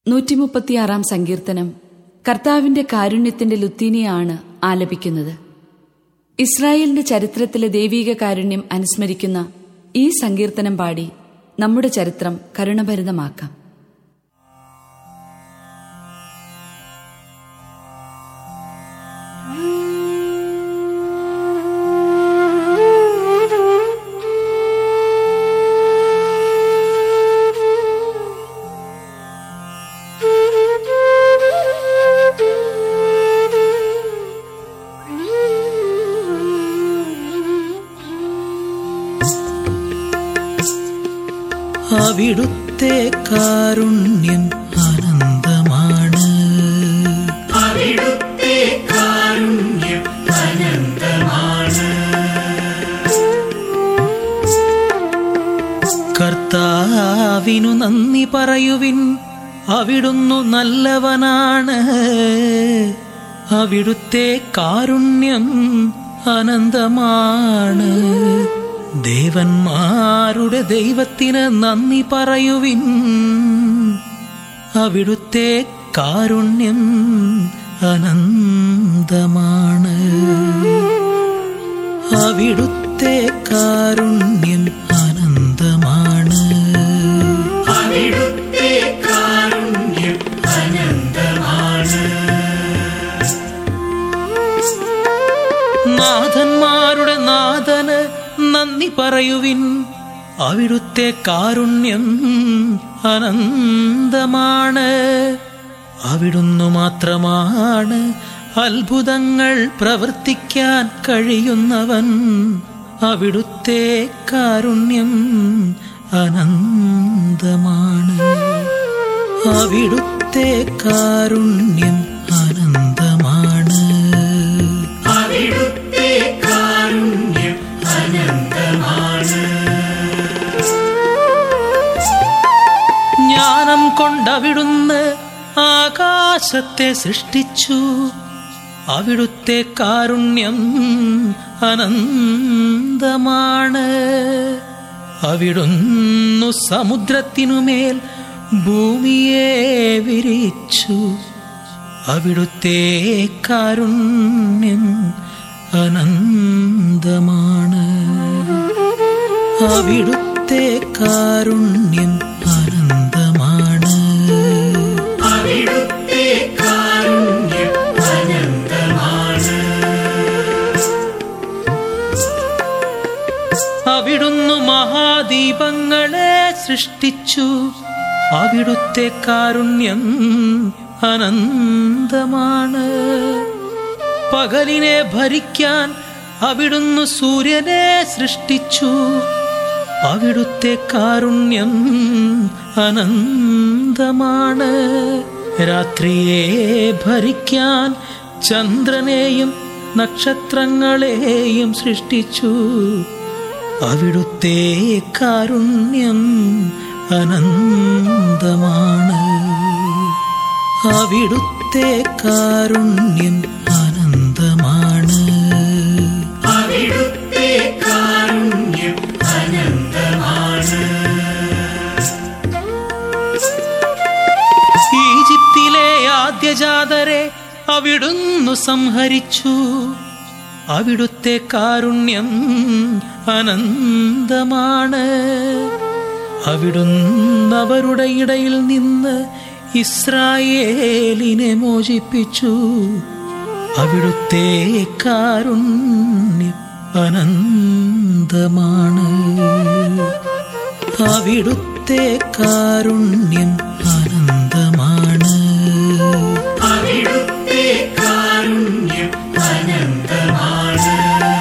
നൂറ്റിമുപ്പത്തിയാറാം സങ്കീർത്തനം കർത്താവിന്റെ കാരുണ്യത്തിന്റെ ലുത്തീനിയാണ് ആലപിക്കുന്നത് ഇസ്രായേലിന്റെ ചരിത്രത്തിലെ ദൈവീക കാരുണ്യം അനുസ്മരിക്കുന്ന ഈ സങ്കീർത്തനം പാടി നമ്മുടെ ചരിത്രം കരുണഭരിതമാക്കാം അവിടുത്തെ കാരുണ്യം അനന്തമാണ് അവിടുത്തെ കാരുണ്യം അനന്തമാണ് കർത്താവിനു നന്ദി പറയുവിൻ അവിടുന്നു നല്ലവനാണ് അവിടുത്തെ കാരുണ്യം അനന്തമാണ് ദേവന്മാരുടെ ദൈവത്തിന് നന്ദി പറയുവിൻ അവിടുത്തെ കാരുണ്യം അനന്തമാണ് അവിടുത്തെ കാരുണ്യം അനന്തമാണ് അവിടുത്തെ കാരുണ്യം അനന്തമാണ് നാഥന്മാരുടെ നാഥന് നന്ദി പറയുവിൻ അവിടുത്തെ കാരുണ്യം അനന്തമാണ് അവിടുന്നു മാത്രമാണ് അത്ഭുതങ്ങൾ പ്രവർത്തിക്കാൻ കഴിയുന്നവൻ അവിടുത്തെ കാരുണ്യം അനന്തമാണ് അവിടുത്തെ കാരുണ്യം അനന്തമാണ് അവിടുത്തെ കാരുണ്യം അനന്തമാണ് ജ്ഞാനം കൊണ്ടവിടുന്ന് ആകാശത്തെ സൃഷ്ടിച്ചു അവിടുത്തെ കാരുണ്യം അനന്തമാണ് അവിടുന്നു സമുദ്രത്തിനുമേൽ ഭൂമിയെ വിരിച്ചു അവിടുത്തെ കാരുണ്യം അനന്തമാണ് അവിടുത്തെ കാരുണ്യം അനന്തമാണ് അവിടുത്തെ കാരുണ്യം അനന്തമാണ് അവിടുന്നു മഹാദീപങ്ങളെ സൃഷ്ടിച്ചു അവിടുത്തെ കാരുണ്യം അനന്തമാണ് പകലിനെ ഭരിക്കാൻ അവിടുന്നു സൂര്യനെ സൃഷ്ടിച്ചു അവിടുത്തെ കാരുണ്യം അനന്തമാണ് രാത്രിയെ ഭരിക്കാൻ ചന്ദ്രനെയും നക്ഷത്രങ്ങളെയും സൃഷ്ടിച്ചു അവിടുത്തെ കാരുണ്യം അനന്തമാണ് അവിടുത്തെ കാരുണ്യം അനന്തമാണ് അവിടുത്തെ കാരുണ്യം അനന്തമാണ് ഈജിപ്തിലെ ആദ്യജാതരെ അവിടുന്നു സംഹരിച്ചു അവിടുത്തെ കാരുണ്യം അനന്തമാണ് അവിടുന്ന് അവരുടെ ഇടയിൽ നിന്ന് ഇസ്രായേലിനെ മോചിപ്പിച്ചു അവിടുത്തെ കാരുണ്യം അനന്തമാണ് അവിടുത്തെ കാരുണ്യം അനന്തമാണ് അവിടുത്തെ കാരുണ്യം അനന്തമാണ്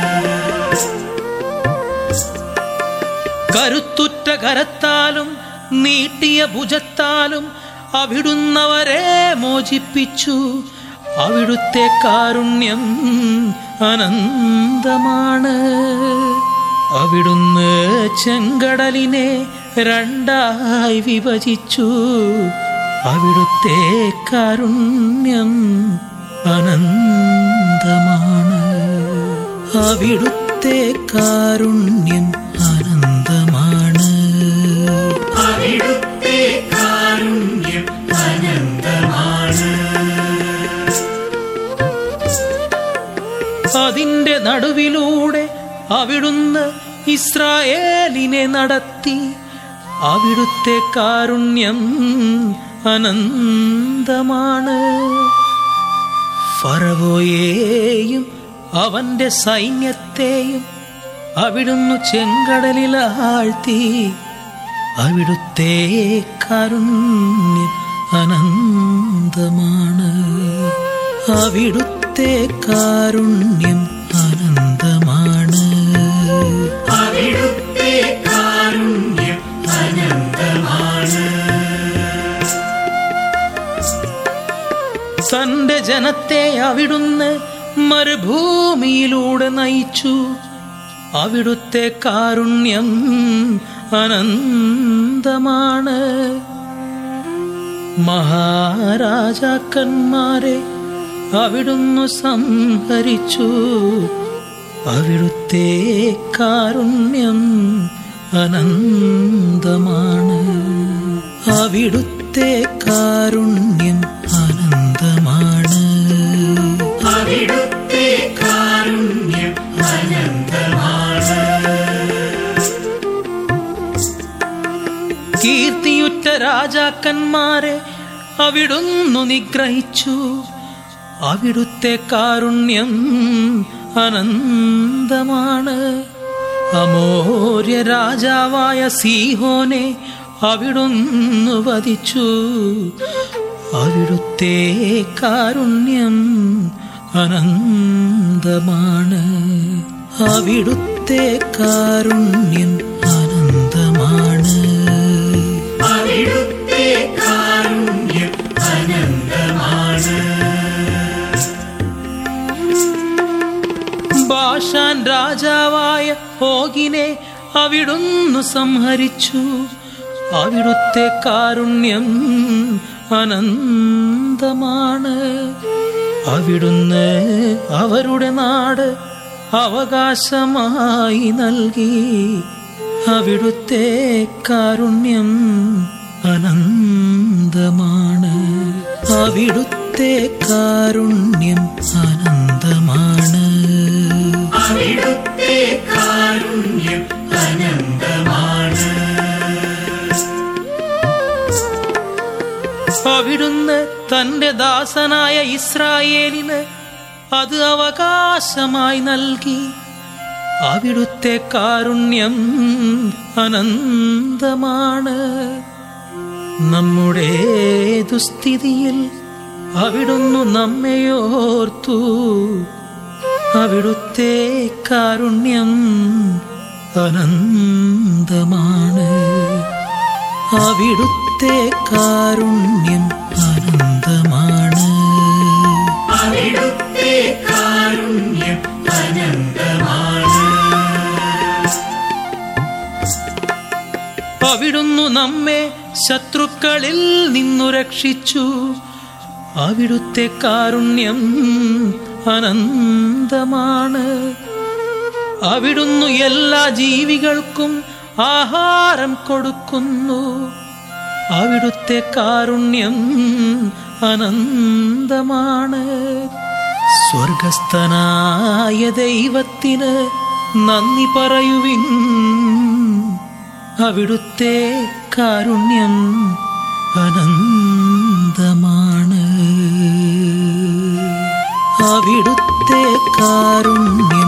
കരുത്തുറ്റ കരത്താലും നീട്ടിയ ഭുജത്താലും അവിടുന്നവരെ മോചിപ്പിച്ചു അവിടുത്തെ കാരുണ്യം അനന്തമാണ് അവിടുന്ന് ചെങ്കടലിനെ രണ്ടായി വിഭജിച്ചു അവിടുത്തെ കാരുണ്യം അനന്തമാണ് അവിടുത്തെ കാരുണ്യം അനന്തമാണ് അവിടുത്തെ കാരുണ്യം അനന്തമാണ് അതിൻ്റെ നടുവിലൂടെ അവിടുന്ന് ഇസ്രായേലിനെ നടത്തി അവിടുത്തെ കാരുണ്യം അനന്തമാണ് ഫറവോയെയും അവന്റെ സൈന്യത്തെയും അവിടുന്ന് ചെങ്കടലിൽ ആഴ്ത്തി അവിടുത്തെ കാരുണ്യം അനന്തമാണ് അവിടുത്തെ കാരുണ്യം അനന്തമാണ് അവിടുത്തെ കാരുണ്യം അനന്തമാണ് തന്റെ ജനത്തെ അവിടുന്ന് മരുഭൂമിയിലൂടെ നയിച്ചു അവിടുത്തെ കാരുണ്യം അനന്തമാണ് മഹാരാജാക്കന്മാരെ അവിടുന്ന് സംഹരിച്ചു അവിടുത്തെ കാരുണ്യം അനന്തമാണ് അവിടുത്തെ കാരുണ്യം അനന്തമാണ് അവിടുത്തെ കാരുണ്യം അനന്തമാണ് കീർത്തിയുറ്റ രാജാക്കന്മാരെ അവിടുന്നു നിഗ്രഹിച്ചു അവിടുത്തെ കാരുണ്യം അനന്തമാണ് അമോര്യ രാജാവായ സീഹോനെ അവിടുന്ന് വധിച്ചു അവിടുത്തെ കാരുണ്യം അനന്തമാണ് അവിടുത്തെ കാരുണ്യം അനന്തമാണ് അവിടുത്തെ കാരുണ്യം അനന്തമാണ് ബാഷാൻ രാജാവായ ഓഗിനെ അവിടുന്ന് സംഹരിച്ചു അവിടുത്തെ കാരുണ്യം അനന്തമാണ് അവിടുന്ന് അവരുടെ നാട് അവകാശമായി നൽകി അവിടുത്തെ കാരുണ്യം അനന്തമാണ് അവിടുത്തെ കാരുണ്യം അനന്തമാണ് അവിടുത്തെ കാരുണ്യം അനന്തമാണ് അവിടുന്ന് തന്റെ ദാസനായ ഇസ്രായേലിന് അത് അവകാശമായി നൽകി അവിടുത്തെ കാരുണ്യം അനന്തമാണ് നമ്മുടെ ദുസ്ഥിതിയിൽ അവിടുന്ന് നമ്മെയോർത്തു അവിടുത്തെ കാരുണ്യം അനന്തമാണ് അവിടുത്തെ കാരുണ്യം അനന്തമാണ് അവിടുത്തെ കാരുണ്യം അനന്തമാണ് അവിടുന്നു നമ്മെ ശത്രുക്കളിൽ നിന്നു രക്ഷിച്ചു അവിടുത്തെ കാരുണ്യം അനന്തമാണ് അവിടുന്നു എല്ലാ ജീവികൾക്കും ആഹാരം കൊടുക്കുന്നു അവിടുത്തെ കാരുണ്യം അനന്തമാണ് സ്വർഗസ്ഥനായ ദൈവത്തിന് നന്ദി പറയുവിൻ അവിടുത്തെ കാരുണ്യം അനന്തമാണ് അവിടുത്തെ കാരുണ്യം